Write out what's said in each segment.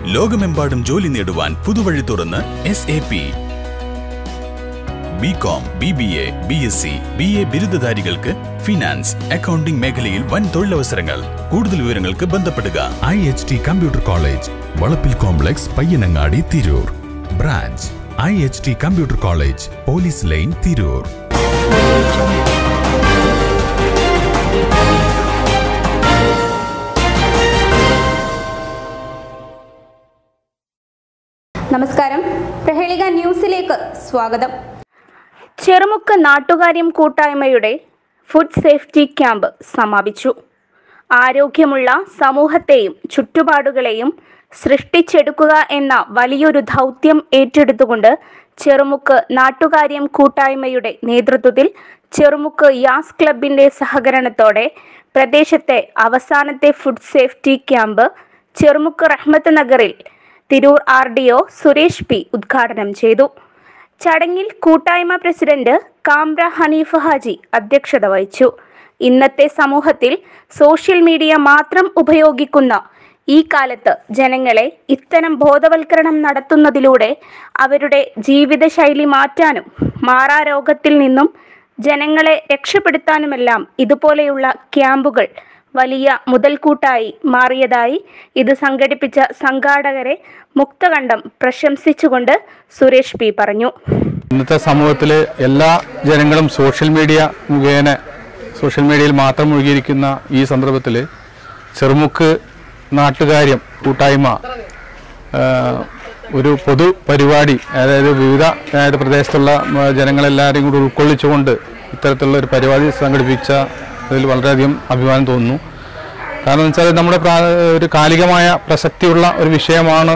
ലോകമെമ്പാടും ജോലി നേടുവാൻ പുതുവഴി തുറന്ന് S A P B com B B A B S C B A ബിരുദധാരികൾക്ക് ഫിനാൻസ് അക്കൗണ്ടിംഗ് മേഖലയിൽ വൻ തൊഴിലവസരങ്ങൾ കൂടുതൽ വിവരങ്ങൾക്ക് ബന്ധപ്പെടുക I H T computer college വളപ്പിൽ complex Payyanangadi Tirur branch I H T computer college police line Tirur നമസ്കാരം പ്രഹേളിക ന്യൂസിലേക്ക് സ്വാഗതം ചെറുമുക്ക് നാട്ടുകാര്യം കൂട്ടായ്മയുടെ ഫുഡ് സേഫ്റ്റി ക്യാമ്പ് സമാപിച്ചു ആരോഗ്യമുള്ള സമൂഹത്തെയും ചുറ്റുപാടുകളെയും സൃഷ്ടിച്ചെടുക്കുക എന്ന വലിയൊരു ദൗത്യം ഏറ്റെടുത്തുകൊണ്ട് ചെറുമുക്ക് നാട്ടുകാര്യം കൂട്ടായ്മയുടെ നേതൃത്വത്തിൽ ചെറുമുക്ക് യാസ് ക്ലബിന്റെ സഹകരണത്തോടെ പ്രദേശത്തെ അവസാനത്തെ food safety camp Cherumukku Rahmath നഗറിൽ Tirur R D O Suresh P ഉദ്ഘാടനം ചെയ്തു ചടങ്ങിൽ കൂട്ടായ്മ പ്രസിഡന്റ് കാംബ്ര ഹനീഫ ഹാജി അധ്യക്ഷത വഹിച്ചു ഇന്നത്തെ സമൂഹത്തിൽ സോഷ്യൽ മീഡിയ മാത്രം ഉപയോഗിക്കുന്ന ഈ കാലത്ത് ജനങ്ങളെ ഇത്തരം ബോധവൽക്കരണം നടത്തുന്നതിലൂടെ അവരുടെ ജീവിതശൈലി മാറ്റാനും മാറാരോഗത്തിൽ നിന്നും ജനങ്ങളെ രക്ഷപ്പെടുത്താനുമെല്ലാം ഇതുപോലെയുള്ള ക്യാമ്പുകൾ വലിയ മുതൽക്കൂട്ടായി മാറിയതായി ഇത് സംഘടിപ്പിച്ച സംഘാടകരെ മുക്തകണ്ഠം പ്രശംസിച്ചുകൊണ്ട് സുരേഷ് പി പറഞ്ഞു ഇന്നത്തെ സമൂഹത്തിൽ എല്ലാ ജനങ്ങളും സോഷ്യൽ മീഡിയ മുഖേന സോഷ്യൽ മീഡിയയിൽ മാത്രം മുഴുകിയിരിക്കുന്ന ഈ സന്ദർഭത്തിൽ ചെറുമുക്ക് നാട്ടുകാര്യം കൂട്ടായ്മ ആ, ഒരു പൊതു പരിപാടി അതായത് വിവിധ അതായത് പ്രദേശത്തുള്ള ആ, ജനങ്ങളെല്ലാവരെയും കൂടി ഉൾക്കൊള്ളിച്ചുകൊണ്ട് ഇത്തരത്തിലുള്ള ഒരു പരിപാടി സംഘടിപ്പിച്ചതിൽ വളരെയധികം അഭിമാനം തോന്നുന്നു കാരണം എന്ന് വെച്ചാൽ നമ്മുടെ പ്രാ- ഒരു കാലികമായ പ്രസക്തിയുള്ള ഒരു വിഷയമാണ്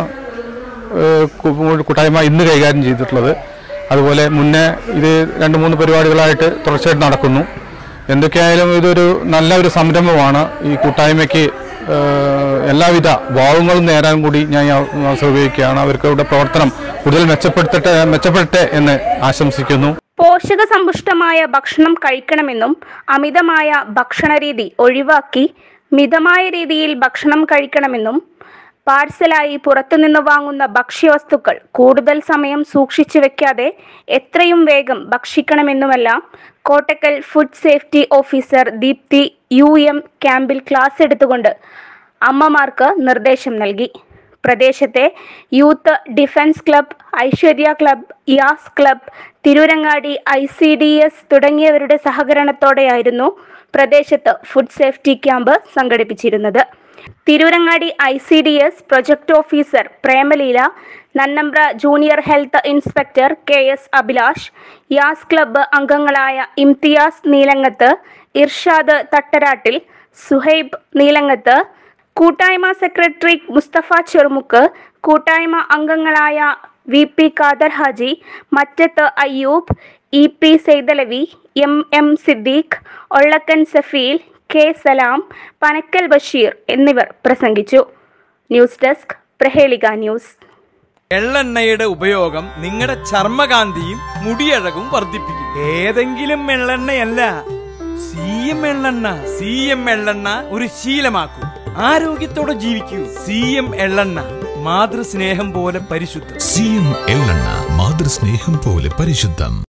ഏഹ് കു- കൂട്ടായ്മ ഇന്ന് കൈകാര്യം ചെയ്തിട്ടുള്ളത് അതുപോലെ മുന്നേ ഇത് രണ്ട് മൂന്ന് പരിപാടികളായിട്ട് തുടർച്ചയായിട്ട് നടക്കുന്നു എന്തൊക്കെയായാലും ഇതൊരു നല്ല ഒരു സംരംഭമാണ് ഈ കൂട്ടായ്മയ്ക്ക് ഏഹ് എല്ലാവിധ ഭാവങ്ങളും നേരാൻ കൂടി ഞാൻ ഈ അവ- അവസരം ഉപയോഗിക്കുകയാണ് അവർക്കവരുടെ പ്രവർത്തനം കൂടുതൽ മെച്ചപ്പെടുത്തട്ടെ മെച്ചപ്പെടട്ടെ എന്ന് ആശംസിക്കുന്നു പോഷകസമ്പുഷ്ടമായ ഭക്ഷണം കഴിക്കണമെന്നും അമിതമായ ഭക്ഷണരീതി ഒഴിവാക്കി മിതമായ രീതിയിൽ ഭക്ഷണം കഴിക്കണമെന്നും പാഴ്സലായി പുറത്തുനിന്ന് വാങ്ങുന്ന ഭക്ഷ്യവസ്തുക്കൾ കൂടുതൽ സമയം സൂക്ഷിച്ചു വെക്കാതെ എത്രയും വേഗം ഭക്ഷിക്കണമെന്നുമെല്ലാം Kottakkal food safety officer Deepthi U M ക്യാമ്പിൽ ക്ലാസ് എടുത്തുകൊണ്ട് അമ്മമാർക്ക് നിർദ്ദേശം നൽകി പ്രദേശത്തെ youth defence club Aishwarya club Yas club Tirurangadi I C D S തുടങ്ങിയവരുടെ സഹകരണത്തോടെയായിരുന്നു പ്രദേശത്ത് ഫുഡ് സേഫ്റ്റി ക്യാമ്പ് സംഘടിപ്പിച്ചിരുന്നത് Tirurangadi I C D S project officer Premaleela Nannambra junior health inspector K S Abhilash Yas club അംഗങ്ങളായ ഇംതിയാസ് നീലങ്ങത്ത് ഇർഷാദ് തട്ടരാട്ടിൽ സുഹൈബ് നീലങ്ങത്ത് കൂട്ടായ്മ സെക്രട്ടറി മുസ്തഫ ചെറുമുക്ക് കൂട്ടായ്മ അംഗങ്ങളായ V P Khader Haji Mattath Ayyub E P Saithalavi M M Siddique Ollakkan Safeel K Salam Panakkal Basheer എന്നിവർ പ്രസംഗിച്ചു ന്യൂസ് ഡെസ്ക് പ്രഹേളിക ന്യൂസ് എള്ളെണ്ണയുടെ ഉപയോഗം നിങ്ങളുടെ ചർമ്മകാന്തിയും മുടിയഴകും വർദ്ധിപ്പിക്കും ഏതെങ്കിലും എള്ളെണ്ണയല്ല സി എം എള്ളെണ്ണ സി എം എള്ളെണ്ണ ഒരു ശീലമാക്കൂ ആരോഗ്യത്തോടെ ജീവിക്കൂ സി എം എള്ളെണ്ണ മാതൃസ്നേഹം പോലെ പരിശുദ്ധം സി എം എള്ളെണ്ണ മാതൃസ്നേഹം പോലെ പരിശുദ്ധം